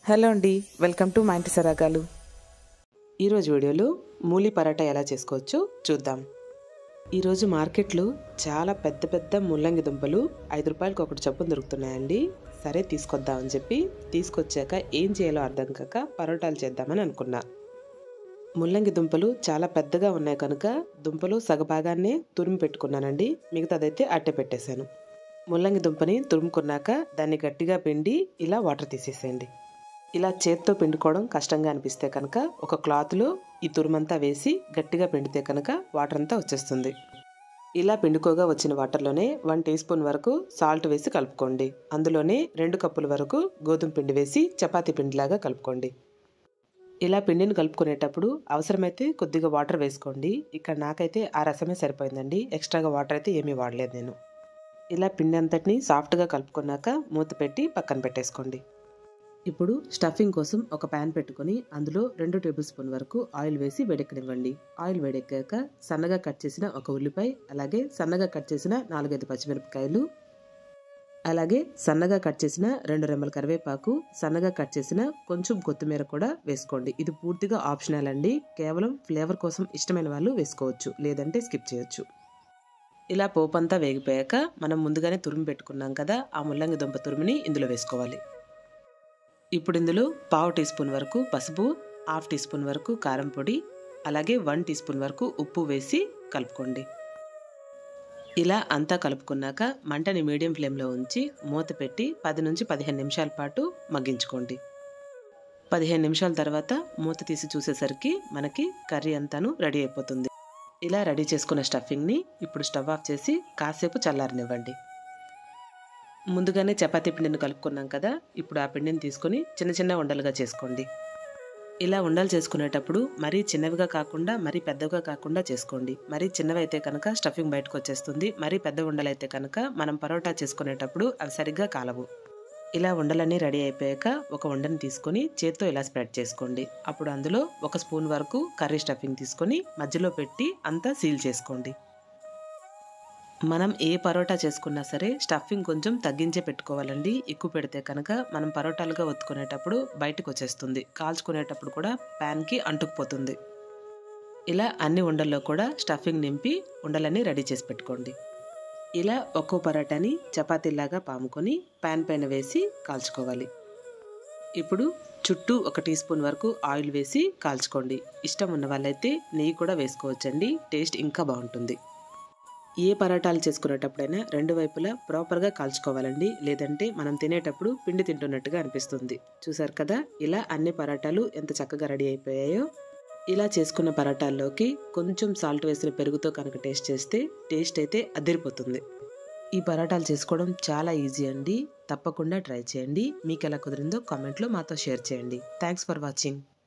hello అండి welcome to మా ఇంటి సరాగాలు ఈరోజు వీడియోలో మూలి పరాటా ఎలా చేసుకోవచ్చో చూద్దాం ఈరోజు మార్కెట్లో చాలా పెద్ద పెద్ద ముల్లంగి దుంపలు ఐదు రూపాయలకి ఒకటి చొప్పున దొరుకుతున్నాయండి సరే తీసుకొద్దామని చెప్పి తీసుకొచ్చాక ఏం చేయాలో అర్థం కాక పరోటాలు చేద్దామని అనుకున్నా ముల్లంగి దుంపలు చాలా పెద్దగా ఉన్నాయి కనుక దుంపలు సగభాగాన్నే తురిమి పెట్టుకున్నానండి మిగతాదైతే అట్టే పెట్టేశాను ముల్లంగి దుంపని తురుముకున్నాక దాన్ని గట్టిగా పిండి ఇలా వాటర్ తీసేసేయండి ఇలా చేత్తో పిండుకోవడం కష్టంగా అనిపిస్తే కనుక ఒక క్లాత్లో ఈ తురుమంతా వేసి గట్టిగా పిండితే కనుక వాటర్ అంతా వచ్చేస్తుంది ఇలా పిండుకోగా వచ్చిన వాటర్లోనే వన్ టీ స్పూన్ వరకు సాల్ట్ వేసి కలుపుకోండి అందులోనే రెండు కప్పుల వరకు గోధుమ పిండి వేసి చపాతీ పిండిలాగా కలుపుకోండి ఇలా పిండిని కలుపుకునేటప్పుడు అవసరమైతే కొద్దిగా వాటర్ వేసుకోండి ఇక్కడ నాకైతే ఆ రసమే సరిపోయిందండి ఎక్స్ట్రాగా వాటర్ అయితే ఏమీ వాడలేదు నేను ఇలా పిండి అంతటిని సాఫ్ట్గా కలుపుకున్నాక మూత పెట్టి పక్కన పెట్టేసుకోండి ఇప్పుడు స్టఫింగ్ కోసం ఒక ప్యాన్ పెట్టుకొని అందులో రెండు టేబుల్ స్పూన్ వరకు ఆయిల్ వేసి వేడెక్కనివ్వండి ఆయిల్ వేడెక్కాక సన్నగా కట్ చేసిన ఒక ఉల్లిపాయ అలాగే సన్నగా కట్ చేసిన నాలుగైదు పచ్చిమిరపకాయలు అలాగే సన్నగా కట్ చేసిన రెండు రెమ్మల కరివేపాకు సన్నగా కట్ చేసిన కొంచెం కొత్తిమీర కూడా వేసుకోండి ఇది పూర్తిగా ఆప్షనల్ అండి కేవలం ఫ్లేవర్ కోసం ఇష్టమైన వాళ్ళు వేసుకోవచ్చు లేదంటే స్కిప్ చేయొచ్చు ఇలా పోపంతా వేగిపోయాక మనం ముందుగానే తురిమి పెట్టుకున్నాం కదా ఆ ముల్లంగి దుంప తురిమిని ఇందులో వేసుకోవాలి ఇప్పుడు ఇందులో పావు టీ స్పూన్ వరకు పసుపు హాఫ్ టీ స్పూన్ వరకు కారం పొడి అలాగే వన్ టీ స్పూన్ వరకు ఉప్పు వేసి కలుపుకోండి ఇలా అంతా కలుపుకున్నాక మంటని మీడియం ఫ్లేమ్లో ఉంచి మూత పెట్టి పది నుంచి పదిహేను నిమిషాల పాటు మగ్గించుకోండి పదిహేను నిమిషాల తర్వాత మూత తీసి చూసేసరికి మనకి కర్రీ అంతాను రెడీ అయిపోతుంది ఇలా రెడీ చేసుకున్న స్టఫింగ్ని ఇప్పుడు స్టవ్ ఆఫ్ చేసి కాసేపు చల్లారనివ్వండి ముందుగానే చపాతీ పిండిని కలుపుకున్నాం కదా ఇప్పుడు ఆ పిండిని తీసుకొని చిన్న చిన్న ఉండలుగా చేసుకోండి ఇలా ఉండలు చేసుకునేటప్పుడు మరీ చిన్నవిగా కాకుండా మరీ పెద్దగా కాకుండా చేసుకోండి మరీ చిన్నవి అయితే కనుక స్టఫింగ్ బయటకు వచ్చేస్తుంది మరీ పెద్ద ఉండలు అయితే కనుక మనం పరోటా చేసుకునేటప్పుడు అవి సరిగ్గా కాలవు ఇలా ఉండలన్నీ రెడీ అయిపోయాక ఒక ఉండని తీసుకొని చేత్తో ఇలా స్ప్రెడ్ చేసుకోండి అప్పుడు అందులో ఒక స్పూన్ వరకు కర్రీ స్టఫింగ్ తీసుకొని మధ్యలో పెట్టి అంతా సీల్ చేసుకోండి మనం ఏ పరోటా చేసుకున్నా సరే స్టఫింగ్ కొంచెం తగ్గించే పెట్టుకోవాలండి ఎక్కువ పెడితే కనుక మనం పరోటాలుగా ఒత్తుకునేటప్పుడు బయటకు వచ్చేస్తుంది కాల్చుకునేటప్పుడు కూడా ప్యాన్కి అంటుకుపోతుంది ఇలా అన్ని ఉండల్లో కూడా స్టఫింగ్ నింపి ఉండలన్నీ రెడీ చేసి పెట్టుకోండి ఇలా ఒక్కో పరోటాని చపాతీలాగా పాముకొని ప్యాన్ పైన వేసి కాల్చుకోవాలి ఇప్పుడు చుట్టూ ఒక టీ స్పూన్ వరకు ఆయిల్ వేసి కాల్చుకోండి ఇష్టం ఉన్న వాళ్ళైతే నెయ్యి కూడా వేసుకోవచ్చండి టేస్ట్ ఇంకా బాగుంటుంది ఏ పరాటాలు చేసుకునేటప్పుడైనా రెండు వైపులా ప్రాపర్గా కాల్చుకోవాలండి లేదంటే మనం తినేటప్పుడు పిండి తింటున్నట్టుగా అనిపిస్తుంది చూసారు కదా ఇలా అన్ని పరాటాలు ఎంత చక్కగా రెడీ అయిపోయాయో ఇలా చేసుకున్న పరాటాల్లోకి కొంచెం సాల్ట్ వేసిన పెరుగుతో కనుక టేస్ట్ చేస్తే టేస్ట్ అయితే అదిరిపోతుంది ఈ పరాటాలు చేసుకోవడం చాలా ఈజీ అండి తప్పకుండా ట్రై చేయండి మీకు ఎలా కుదిరిందో కామెంట్లో మాతో షేర్ చేయండి థ్యాంక్స్ ఫర్ వాచింగ్